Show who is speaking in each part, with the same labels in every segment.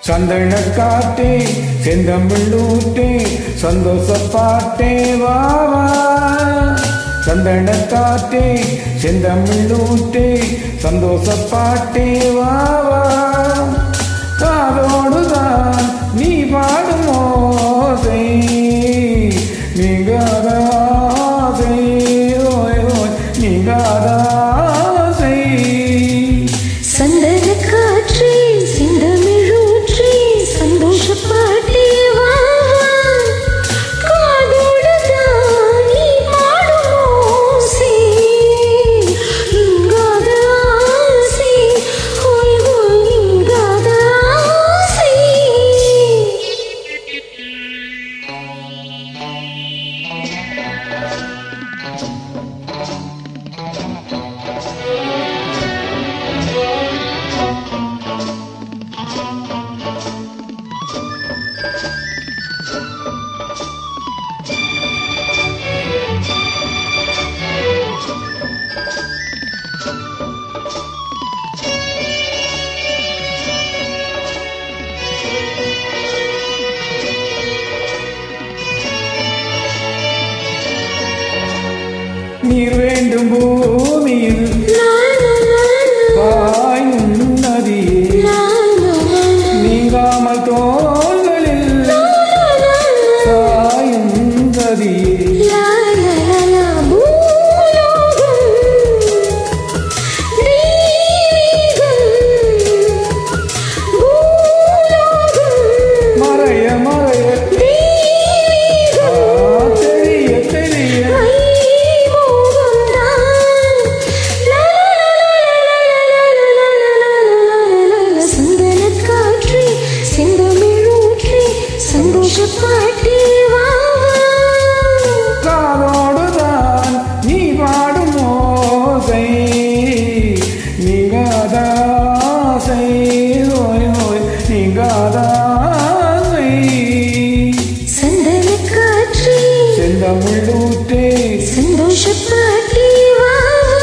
Speaker 1: சந்தன காட்டே செந்தமிழூட்டே சந்தோஷ பாட்டே வா வா சந்தன காட்டே செந்தமிழூட்டே சந்தோஷ பாட்டே வா வா காதோடுதான் நீ பாடும் ஓசை நீங்காத ஆசை ஓய் ஓய் நீங்காத ஆசை
Speaker 2: சந்தன காற்றே செந்தமிழூற்றே சந்தோஷ பாட்டே வா வா. காதோடுதான் நீ பாடும் ஓசை. நீங்காத ஆசை. ஹோய் ஹோய் நீங்காத ஆசை.
Speaker 1: நீர் வேண்டும் பூமியில்
Speaker 2: லா, லா, லா,
Speaker 1: பாயும் நதியே
Speaker 2: லா, லா, லா,
Speaker 1: நீங்காமல் தோள்களில்
Speaker 2: லா, லா, லா.
Speaker 1: சாயும் நதியே
Speaker 2: லா, லா, லா, லா, பூலோகம். தெய்வீகம். பூலோகம்.
Speaker 1: மறைய மறைய ஆ,
Speaker 2: தெய்வீகம்.
Speaker 1: தெரிய தெரிய
Speaker 2: ஐமோகம்தான். லா, லா, லா, லா, லா, லா, லா, லா, லா, லா, லா, லா. சந்தனக் காற்றே, செந்தமிழூற்றே, சந்தோஷப் பாட்டே வா வா.
Speaker 1: காதோடுதான் நீ பாடும் ஓசை நீங்காத ஆசை ஓய் ஓய் நீங்காத ஆசை
Speaker 2: சந்தனக் காற்றே,
Speaker 1: செந்தமிழூற்றே
Speaker 2: சந்தோஷப் பாட்டே வா வா.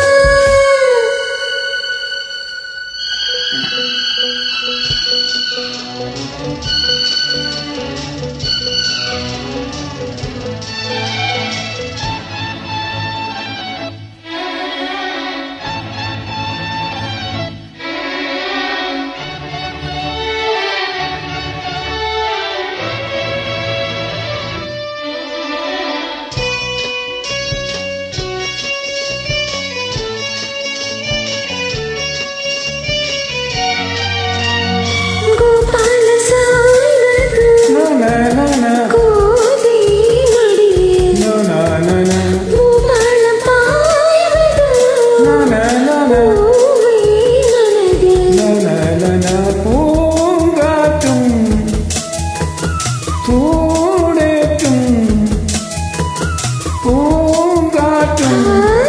Speaker 2: கோபால சாய்ந்தது
Speaker 1: நன நன
Speaker 2: கோதை மடியே
Speaker 1: நன நன
Speaker 2: பூபாலம் பாய்வது
Speaker 1: நன நன
Speaker 2: பூவை மனதில்
Speaker 1: நன பூங்காற்றும் சூடேற்றும் பூங்காற்றும்